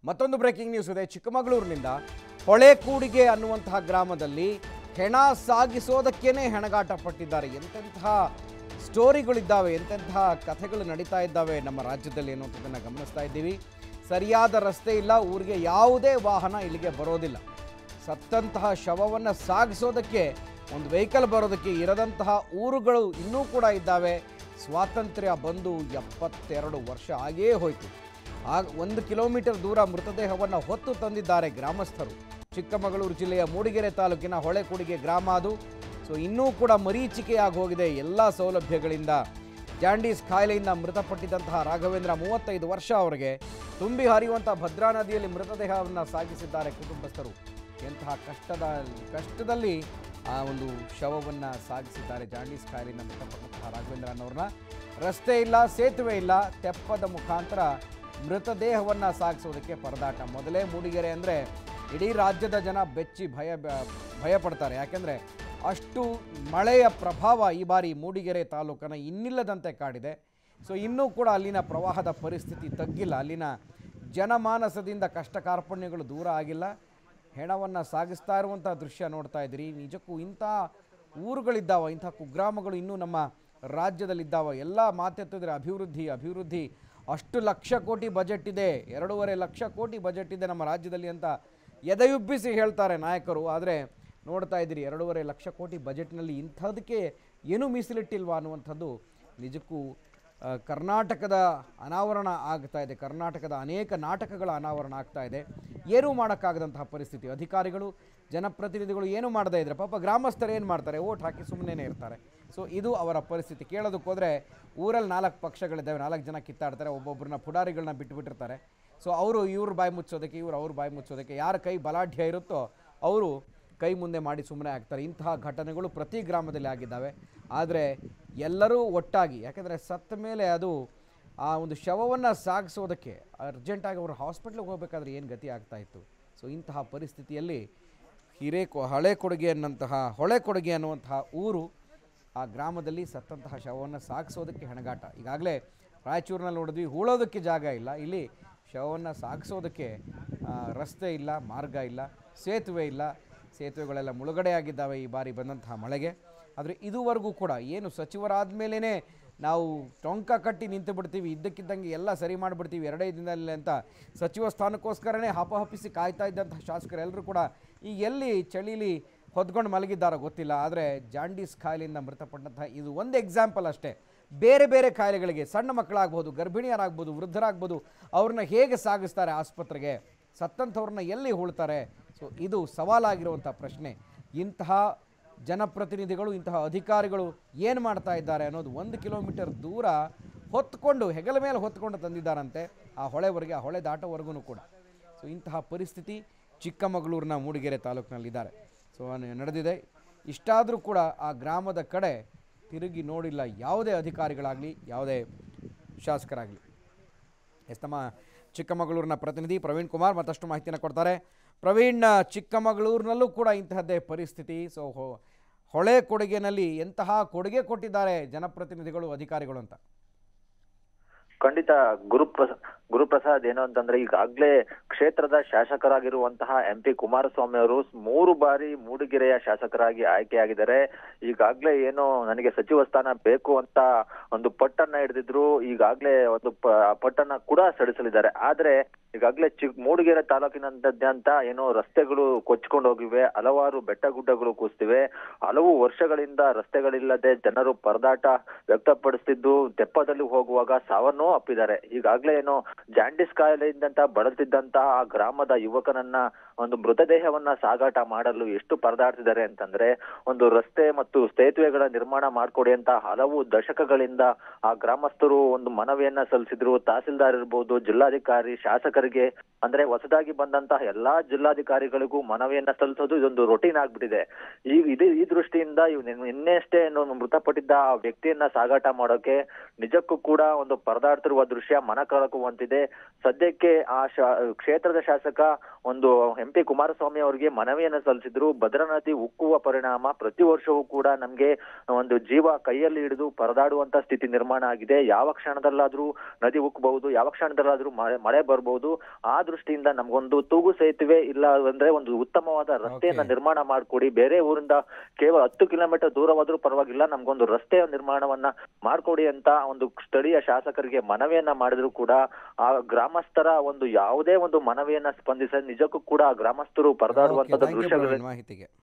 ಮತ್ತೊಂದು breaking news ಇದೆ ಚಿಕ್ಕಮಗಳೂರಿನಿಂದ ಹೊಳೆಕೂಡಿಗೆ ಅನ್ನುವಂತಹ ಗ್ರಾಮದಲ್ಲಿ ಹೆಣ ಸಾಗಿಸೋದಕ್ಕೇನೆ ಹೆಣಗಾಟ ಪಟ್ಟಿದ್ದಾರೆ ಎಂತೆಂತಹ ಸ್ಟೋರಿಗಳಿದ್ದಾವೆ ಎಂತೆಂತಹ ಕಥೆಗಳು ನಡೀತಾ ಇದ್ದಾವೆ ನಮ್ಮ ರಾಜ್ಯದಲ್ಲಿ ಅನ್ನುವಂಥದ್ದನ್ನು ಗಮನಿಸ್ತಾ ಇದ್ದೀವಿ ಸರಿಯಾದ ರಸ್ತೆ ಇಲ್ಲ ಊರಿಗೆ ಯಾವುದೇ ವಾಹನ ಇಲ್ಲಿಗೆ ಬರೋದಿಲ್ಲ ಸತ್ತಂತಹ ಶವವನ್ನು ಸಾಗಿಸೋದಕ್ಕೆ ಒಂದು ವೆಹಿಕಲ್ ಬರೋದಕ್ಕೆ ಇರದಂತಹ ಊರುಗಳು ಇನ್ನೂ ಕೂಡ ಇದ್ದಾವೆ ಸ್ವಾತಂತ್ರ್ಯ ಬಂದು ಎಪ್ಪತ್ತೆರಡು ವರ್ಷ ಆಗೇ ಹೋಯಿತು ಆಗ ಒಂದು ಕಿಲೋಮೀಟರ್ ದೂರ ಮೃತದೇಹವನ್ನು ಹೊತ್ತು ತಂದಿದ್ದಾರೆ ಗ್ರಾಮಸ್ಥರು ಚಿಕ್ಕಮಗಳೂರು ಜಿಲ್ಲೆಯ ಮೂಡಿಗೆರೆ ತಾಲೂಕಿನ ಹೊಳೆಕುಡಿಗೆ ಗ್ರಾಮ ಅದು ಸೊ ಇನ್ನೂ ಕೂಡ ಮರೀಚಿಕೆಯಾಗಿ ಹೋಗಿದೆ ಎಲ್ಲ ಸೌಲಭ್ಯಗಳಿಂದ ಜಾಂಡೀಸ್ ಕಾಯಿಲೆಯಿಂದ ಮೃತಪಟ್ಟಿದ್ದಂತಹ ರಾಘವೇಂದ್ರ ಮೂವತ್ತೈದು ವರ್ಷ ಅವರಿಗೆ ತುಂಬಿ ಹರಿಯುವಂಥ ಭದ್ರಾ ನದಿಯಲ್ಲಿ ಮೃತದೇಹವನ್ನು ಸಾಗಿಸಿದ್ದಾರೆ ಕುಟುಂಬಸ್ಥರು ಎಂತಹ ಕಷ್ಟದ ಕಷ್ಟದಲ್ಲಿ ಆ ಒಂದು ಶವವನ್ನು ಸಾಗಿಸಿದ್ದಾರೆ ಜಾಂಡೀಸ್ ಕಾಯಿಲೆಯಿಂದ ಮೃತಪಟ್ಟಂತಹ ರಾಘವೇಂದ್ರ ಅನ್ನೋರನ್ನ ರಸ್ತೆ ಇಲ್ಲ ಸೇತುವೆ ಇಲ್ಲ ತೆಪ್ಪದ ಮುಖಾಂತರ ಮೃತದೇಹವನ್ನು ಸಾಗಿಸೋದಕ್ಕೆ ಪರದಾಟ ಮೊದಲೇ ಮೂಡಿಗೆರೆ ಅಂದರೆ ಇಡೀ ರಾಜ್ಯದ ಜನ ಬೆಚ್ಚಿ ಭಯ ಭಯ ಪಡ್ತಾರೆ ಯಾಕೆಂದರೆ ಅಷ್ಟು ಮಳೆಯ ಪ್ರಭಾವ ಈ ಬಾರಿ ಮೂಡಿಗೆರೆ ತಾಲೂಕನ್ನು ಇನ್ನಿಲ್ಲದಂತೆ ಕಾಡಿದೆ ಸೊ ಇನ್ನೂ ಕೂಡ ಅಲ್ಲಿನ ಪ್ರವಾಹದ ಪರಿಸ್ಥಿತಿ ತಗ್ಗಿಲ್ಲ ಅಲ್ಲಿನ ಜನಮಾನಸದಿಂದ ಕಷ್ಟ ಕಾರ್ಪಣ್ಯಗಳು ದೂರ ಆಗಿಲ್ಲ ಹೆಣವನ್ನು ಸಾಗಿಸ್ತಾ ಇರುವಂಥ ದೃಶ್ಯ ನೋಡ್ತಾ ಇದ್ದೀರಿ ನಿಜಕ್ಕೂ ಇಂಥ ಊರುಗಳಿದ್ದಾವ ಇಂಥ ಕುಗ್ರಾಮಗಳು ಇನ್ನೂ ನಮ್ಮ ರಾಜ್ಯದಲ್ಲಿದ್ದಾವ ಎಲ್ಲ ಮಾತೆತ್ತಿದ್ರೆ ಅಭಿವೃದ್ಧಿ ಅಭಿವೃದ್ಧಿ ಅಷ್ಟು ಲಕ್ಷ ಕೋಟಿ ಬಜೆಟ್ ಇದೆ ಎರಡೂವರೆ ಲಕ್ಷ ಕೋಟಿ ಬಜೆಟ್ ಇದೆ ನಮ್ಮ ರಾಜ್ಯದಲ್ಲಿ ಅಂತ ಎದೆಯುಬ್ಬಿಸಿ ಹೇಳ್ತಾರೆ ನಾಯಕರು ಆದರೆ ನೋಡ್ತಾ ಇದ್ದೀರಿ ಎರಡೂವರೆ ಲಕ್ಷ ಕೋಟಿ ಬಜೆಟ್ನಲ್ಲಿ ಇಂಥದಕ್ಕೆ ಏನೂ ಮೀಸಲಿಟ್ಟಿಲ್ವಾ ಅನ್ನುವಂಥದ್ದು ನಿಜಕ್ಕೂ ಆ, ಕರ್ನಾಟಕದ ಅನಾವರಣ ಆಗ್ತಾ ಇದೆ ಕರ್ನಾಟಕದ ಅನೇಕ ನಾಟಕಗಳ ಅನಾವರಣ ಆಗ್ತಾ ಇದೆ ಏನೂ ಮಾಡೋಕ್ಕಾಗದಂತಹ ಪರಿಸ್ಥಿತಿ ಅಧಿಕಾರಿಗಳು ಜನಪ್ರತಿನಿಧಿಗಳು ಏನು ಮಾಡದೇ ಇದ್ದಾರೆ ಪಾಪ ಗ್ರಾಮಸ್ಥರು ಏನು ಮಾಡ್ತಾರೆ ಓಟ್ ಹಾಕಿ ಸುಮ್ಮನೆ ಇರ್ತಾರೆ ಸೊ ಇದು ಅವರ ಪರಿಸ್ಥಿತಿ ಕೇಳೋದಕ್ಕೆ ಹೋದರೆ ಊರಲ್ಲಿ ನಾಲ್ಕು ಪಕ್ಷಗಳಿದ್ದಾವೆ ನಾಲ್ಕು ಜನ ಕಿತ್ತಾಡ್ತಾರೆ ಒಬ್ಬೊಬ್ಬರನ್ನ ಪುಡಾರಿಗಳನ್ನ ಬಿಟ್ಟುಬಿಟ್ಟಿರ್ತಾರೆ ಸೊ ಅವರು ಇವ್ರ ಬಾಯಿ ಮುಚ್ಚೋದಕ್ಕೆ ಇವ್ರು ಅವ್ರ ಬಾಯಿ ಮುಚ್ಚೋದಕ್ಕೆ ಯಾರ ಕೈ ಬಲಾಢ್ಯ ಇರುತ್ತೋ ಅವರು ಕೈ ಮುಂದೆ ಮಾಡಿ ಸುಮ್ಮನೆ ಆಗ್ತಾರೆ ಇಂತಹ ಘಟನೆಗಳು ಪ್ರತಿ ಗ್ರಾಮದಲ್ಲಿ ಆಗಿದ್ದಾವೆ ಆದರೆ ಎಲ್ಲರೂ ಒಟ್ಟಾಗಿ ಯಾಕೆಂದರೆ ಸತ್ತ ಮೇಲೆ ಅದು ಆ ಒಂದು ಶವವನ್ನು ಸಾಗಿಸೋದಕ್ಕೆ ಅರ್ಜೆಂಟಾಗಿ ಅವರು ಹಾಸ್ಪಿಟ್ಲಿಗೆ ಹೋಗಬೇಕಾದ್ರೆ ಏನು ಗತಿ ಆಗ್ತಾ ಇತ್ತು ಸೊ ಇಂತಹ ಪರಿಸ್ಥಿತಿಯಲ್ಲಿ ಹಿರೇಕೊ ಹಳೆ ಕೊಡುಗೆ ಅನ್ನಂತಹ ಹೊಳೆ ಕೊಡುಗೆ ಅನ್ನುವಂತಹ ಊರು ಆ ಗ್ರಾಮದಲ್ಲಿ ಸತ್ತಂತಹ ಶವವನ್ನು ಸಾಗಿಸೋದಕ್ಕೆ ಹೆಣಗಾಟ ಈಗಾಗಲೇ ರಾಯಚೂರಿನಲ್ಲಿ ನೋಡಿದ್ವಿ ಹೂಳೋದಕ್ಕೆ ಜಾಗ ಇಲ್ಲ ಇಲ್ಲಿ ಶವವನ್ನು ಸಾಗಿಸೋದಕ್ಕೆ ಆ, ರಸ್ತೆ ಇಲ್ಲ ಮಾರ್ಗ ಇಲ್ಲ ಸೇತುವೆ ಇಲ್ಲ ಸೇತುವೆಗಳೆಲ್ಲ ಮುಳುಗಡೆಯಾಗಿದ್ದಾವೆ ಈ ಬಾರಿ ಬಂದಂತಹ ಮಳೆಗೆ ಆದರೆ ಇದುವರೆಗೂ ಕೂಡ ಏನು ಸಚಿವರಾದ ಮೇಲೇ ನಾವು ಟೊಂಕ ಕಟ್ಟಿ ನಿಂತು ಬಿಡ್ತೀವಿ ಇದ್ದಕ್ಕಿದ್ದಂಗೆ ಎಲ್ಲ ಸರಿ ಮಾಡಿಬಿಡ್ತೀವಿ ಎರಡೇ ದಿನದಲ್ಲಿ ಅಂತ ಸಚಿವ ಸ್ಥಾನಕ್ಕೋಸ್ಕರನೇ ಹಪಹಪಿಸಿ ಕಾಯ್ತಾ ಇದ್ದಂತಹ ಶಾಸಕರೆಲ್ಲರೂ ಕೂಡ ಈ ಎಲ್ಲಿ ಚಳಿಲಿ ಹೊದ್ಕೊಂಡು ಮಲಗಿದ್ದಾರೋ ಗೊತ್ತಿಲ್ಲ ಆದರೆ ಜಾಂಡೀಸ್ ಕಾಯಿಲೆಯಿಂದ ಮೃತಪಟ್ಟಂತಹ ಇದು ಒಂದು ಎಕ್ಸಾಂಪಲ್ ಅಷ್ಟೇ ಬೇರೆ ಬೇರೆ ಕಾಯಿಲೆಗಳಿಗೆ ಸಣ್ಣ ಮಕ್ಕಳಾಗ್ಬೋದು ಗರ್ಭಿಣಿಯರಾಗ್ಬೋದು ವೃದ್ಧರಾಗ್ಬೋದು ಅವ್ರನ್ನ ಹೇಗೆ ಸಾಗಿಸ್ತಾರೆ ಆಸ್ಪತ್ರೆಗೆ ಸತ್ತಂಥವ್ರನ್ನ ಎಲ್ಲಿ ಹೂಳ್ತಾರೆ ಸೊ ಇದು ಸವಾಲಾಗಿರುವಂಥ ಪ್ರಶ್ನೆ ಇಂತಹ ಜನಪ್ರತಿನಿಧಿಗಳು ಇಂತಹ ಅಧಿಕಾರಿಗಳು ಏನು ಮಾಡ್ತಾ ಇದ್ದಾರೆ ಅನ್ನೋದು ಒಂದು ಕಿಲೋಮೀಟರ್ ದೂರ ಹೊತ್ಕೊಂಡು ಹೆಗಲ ಮೇಲೆ ಹೊತ್ಕೊಂಡು ತಂದಿದ್ದಾರಂತೆ ಆ ಹೊಳೆವರೆಗೆ ಆ ಹೊಳೆ ದಾಟೋವರೆಗೂ ಕೂಡ ಸೊ ಇಂತಹ ಪರಿಸ್ಥಿತಿ ಚಿಕ್ಕಮಗಳೂರಿನ ಮೂಡಿಗೆರೆ ತಾಲೂಕಿನಲ್ಲಿದ್ದಾರೆ ಸೊ ನ- ನಡೆದಿದೆ ಇಷ್ಟಾದರೂ ಕೂಡ ಆ ಗ್ರಾಮದ ಕಡೆ ತಿರುಗಿ ನೋಡಿಲ್ಲ ಯಾವುದೇ ಅಧಿಕಾರಿಗಳಾಗಲಿ ಯಾವುದೇ ಶಾಸಕರಾಗಲಿ ಎಸ್ ನಮ್ಮ ಚಿಕ್ಕಮಗಳೂರಿನ ಪ್ರತಿನಿಧಿ ಪ್ರವೀಣ್ ಕುಮಾರ್ ಮತ್ತಷ್ಟು ಮಾಹಿತಿಯನ್ನು ಕೊಡ್ತಾರೆ ಪ್ರವೀಣ್ ಚಿಕ್ಕಮಗಳೂರಿನಲ್ಲೂ ಕೂಡ ಇಂತಹದ್ದೇ ಪರಿಸ್ಥಿತಿ ಸೊ ಹೊ- ಹೊಳೆ ಕೊಡುಗೆನಲ್ಲಿ ಎಂತಹ ಕೊಡುಗೆ ಕೊಟ್ಟಿದ್ದಾರೆ ಜನಪ್ರತಿನಿಧಿಗಳು ಅಧಿಕಾರಿಗಳು ಅಂತ ಖಂಡಿತ ಗುರುಪ್ರಸ ಗುರುಪ್ರಸಾದ್ ಏನು ಅಂತಂದ್ರೆ ಈಗಾಗ್ಲೇ ಕ್ಷೇತ್ರದ ಶಾಸಕರಾಗಿರುವಂತಹ ಎಂ ಪಿ ಕುಮಾರಸ್ವಾಮಿ ಅವರು ಮೂರು ಬಾರಿ ಮೂಡಿಗೆರೆಯ ಶಾಸಕರಾಗಿ ಆಯ್ಕೆಯಾಗಿದ್ದಾರೆ ಈಗಾಗ್ಲೇ ಏನು ನನಗೆ ಸಚಿವ ಸ್ಥಾನ ಬೇಕು ಅಂತ ಒಂದು ಪಟ್ಟನ್ನ ಹಿಡಿದಿದ್ರು ಈಗಾಗ್ಲೇ ಒಂದು ಪ- ಪಟ್ಟನ್ನ ಕೂಡ ಸಡಿಸಲಿದ್ದಾರೆ ಆದ್ರೆ ಈಗಾಗ್ಲೇ ಚಿಕ್ ಮೂಡಿಗೆರೆ ತಾಲೂಕಿನಾದ್ಯಂತ ಏನೋ ರಸ್ತೆಗಳು ಕೊಚ್ಕೊಂಡು ಹೋಗಿವೆ ಹಲವಾರು ಬೆಟ್ಟ ಗುಡ್ಡಗಳು ಕುಸಿದಿವೆ ಹಲವು ವರ್ಷಗಳಿಂದ ರಸ್ತೆಗಳಿಲ್ಲದೆ ಜನರು ಪರದಾಟ ವ್ಯಕ್ತಪಡಿಸ್ತಿದ್ದು ತೆಪ್ಪದಲ್ಲಿ ಹೋಗುವಾಗ ಸಾವನ್ನೂ ಅಪ್ಪಿದ್ದಾರೆ ಈಗಾಗ್ಲೇ ಏನೋ ಜಾಂಡಿಸ್ ಕಾಯಿಲೆಯಿಂದಂತ ಬಳಲ್ತಿದ್ದಂತಹ ಆ ಗ್ರಾಮದ ಯುವಕನನ್ನ ಒಂದು ಮೃತದೇಹವನ್ನ ಸಾಗಾಟ ಮಾಡಲು ಎಷ್ಟು ಪರದಾಡ್ತಿದ್ದಾರೆ ಅಂತಂದ್ರೆ ಒಂದು ರಸ್ತೆ ಮತ್ತು ಸೇತುವೆಗಳ ನಿರ್ಮಾಣ ಮಾಡ್ಕೊಡಿ ಅಂತ ಹಲವು ದಶಕಗಳಿಂದ ಆ ಗ್ರಾಮಸ್ಥರು ಒಂದು ಮನವಿಯನ್ನ ಸಲ್ಲಿಸಿದ್ರು ತಹಸೀಲ್ದಾರ್ ಇರ್ಬೋದು ಜಿಲ್ಲಾಧಿಕಾರಿ ಶಾಸಕರಿಗೆ ಅಂದ್ರೆ ಹೊಸದಾಗಿ ಬಂದಂತಹ ಎಲ್ಲಾ ಜಿಲ್ಲಾಧಿಕಾರಿಗಳಿಗೂ ಮನವಿಯನ್ನ ಸಲ್ಲಿಸೋದು ಇದೊಂದು ರೊಟೀನ್ ಆಗ್ಬಿಟ್ಟಿದೆ ಈ ಇದು ಈ ದೃಷ್ಟಿಯಿಂದ ಇವ್ ನಿನ್- ನಿನ್ನೆಷ್ಟೇ ಏನು ವ್ಯಕ್ತಪಟ್ಟಿದ್ದ ಆ ವ್ಯಕ್ತಿಯನ್ನ ಸಾಗಾಟ ಮಾಡೋಕೆ ನಿಜಕ್ಕೂ ಕೂಡ ಒಂದು ಪರದಾಡ್ತಿರುವ ದೃಶ್ಯ ಮನ ಕಳಕುವಂತಿದೆ ಸದ್ಯಕ್ಕೆ ಆ ಶಾ- ಕ್ಷೇತ್ರದ ಶಾಸಕ ಒಂದು ಎಂ ಪಿ ಕುಮಾರಸ್ವಾಮಿ ಅವರಿಗೆ ಮನವಿಯನ್ನ ಸಲ್ಲಿಸಿದ್ರು ಭದ್ರಾ ನದಿ ಉಕ್ಕುವ ಪರಿಣಾಮ ಪ್ರತಿ ವರ್ಷವೂ ಕೂಡ ನಮ್ಗೆ ಒಂದು ಜೀವ ಕೈಯಲ್ಲಿ ಹಿಡಿದು ಪರದಾಡುವಂತ ಸ್ಥಿತಿ ನಿರ್ಮಾಣ ಆಗಿದೆ ಯಾವ ಕ್ಷಣದಲ್ಲಾದ್ರೂ ನದಿ ಉಕ್ಕಬಹುದು ಯಾವ ಕ್ಷಣದಲ್ಲಾದ್ರೂ ಮಳೆ ಮಳೆ ಬರ್ಬಹುದು ಆ ದೃಷ್ಟಿಯಿಂದ ನಮ್ಗೊಂದು ತೂಗು ಸೇತುವೆ ಇಲ್ಲ ಅಂದ್ರೆ ಒಂದು ಉತ್ತಮವಾದ ರಸ್ತೆಯನ್ನ Okay. ನಿರ್ಮಾಣ ಮಾಡ್ಕೊಡಿ ಬೇರೆ ಊರಿಂದ ಕೇವಲ ಹತ್ತು ಕಿಲೋಮೀಟರ್ ದೂರವಾದ್ರೂ ಪರವಾಗಿಲ್ಲ ನಮ್ಗೊಂದು ರಸ್ತೆಯ ನಿರ್ಮಾಣವನ್ನ ಮಾಡ್ಕೊಡಿ ಅಂತ ಒಂದು ಸ್ಥಳೀಯ ಶಾಸಕರಿಗೆ ಮನವಿಯನ್ನ ಮಾಡಿದ್ರು ಕೂಡ ಆ ಗ್ರಾಮಸ್ಥರ ಒಂದು ಯಾವುದೇ ಒಂದು ಮನವಿಯನ್ನ ಸ್ಪಂದಿಸ ನಿಜಕ್ಕೂ ಕೂಡ ಆ ಗ್ರಾಮಸ್ಥರು ಓಕೆ ಪರದಾಡುವಂತದ್ದು ಥ್ಯಾಂಕ್ ಯು ದೃಶ್ಯಗಳು ಪ್ರವೀಣ್ ಮಾಹಿತಿಗೆ